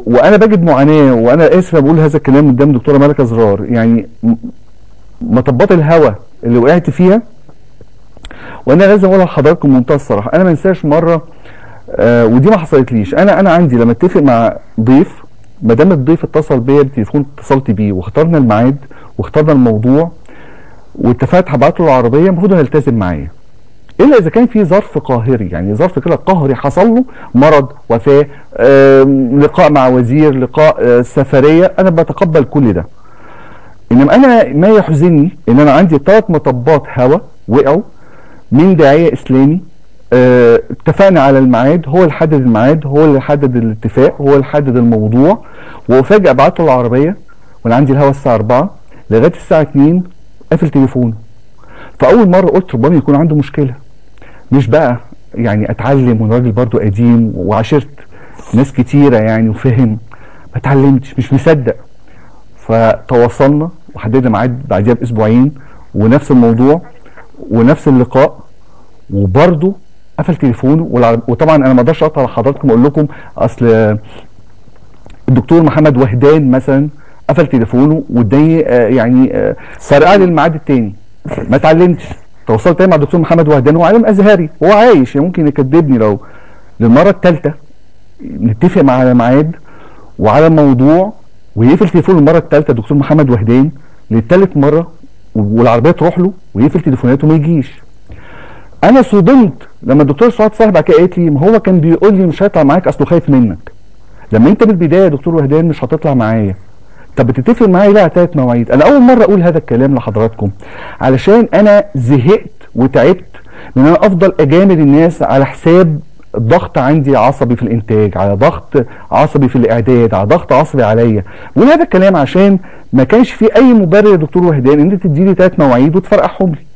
وانا بجد معاناه وانا اسف بقول هذا الكلام قدام دكتوره ملكه زرار يعني م- مطبات الهوا اللي وقعت فيها وانا لازم اقولها لحضراتكم بمنتهى الصراحه انا ما انساش مره آه ودي ما حصلتليش انا انا عندي لما اتفق مع ضيف ما دام الضيف اتصل بيا بالتليفون اتصلت بيه واخترنا الميعاد واخترنا الموضوع واتفقت هبعت له العربيه المفروض انه يلتزم معايا الا اذا كان في ظرف قاهري يعني ظرف كده قهري حصل له مرض وفاه آم، لقاء مع وزير لقاء آه، سفريه انا بتقبل كل ده انما انا ما يحزنني ان انا عندي ثلاث مطبات هوا وقعوا من داعيه اسلامي آه، اتفقنا على الميعاد هو اللي حدد الميعاد هو اللي حدد الاتفاق هو اللي حدد الموضوع وفجاه بعت له العربيه وانا عندي الهوا الساعه 4 لغايه الساعه 2 قافل تليفونه فاول مره قلت ربما يكون عنده مشكله مش بقى يعني اتعلم وانا راجل برضو قديم وعاشرت ناس كتيره يعني وفهم ما اتعلمتش مش مصدق فتواصلنا وحددنا ميعاد بعديها باسبوعين ونفس الموضوع ونفس اللقاء وبرضه قفل تليفونه والع- وطبعا انا ما اقدرش اقطع لحضراتكم اقول لكم اصل الدكتور محمد وهدان مثلا قفل تليفونه واداني آه، يعني آه، فرقع لي الميعاد التاني ما اتعلمتش تواصلت تاني مع الدكتور محمد وهدان هو عالم ازهري هو عايش يعني ممكن يكذبني لو للمره الثالثه نتفق مع على ميعاد وعلى موضوع ويقفل تليفونه المره الثالثه الدكتور محمد وهدان للثالث مره والعربيه تروح له ويقفل تليفوناته وما يجيش انا صدمت لما الدكتور سعاد صاحب بعد كده قالت لي ما هو كان بيقول لي مش هيطلع معاك اصله خايف منك لما انت من البدايه يا دكتور وهدان مش هتطلع معايا طب بتتفق معايا ليه على ثلاث مواعيد انا اول مره اقول هذا الكلام لحضراتكم علشان انا زهقت وتعبت من انا افضل اجامل الناس على حساب ضغط عندي عصبي في الانتاج على ضغط عصبي في الاعداد على ضغط عصبي عليا بقول هذا الكلام عشان ما كانش في اي مبرر يا دكتور وهدان ان انت تديني ثلاث مواعيد وتفرقعهم لي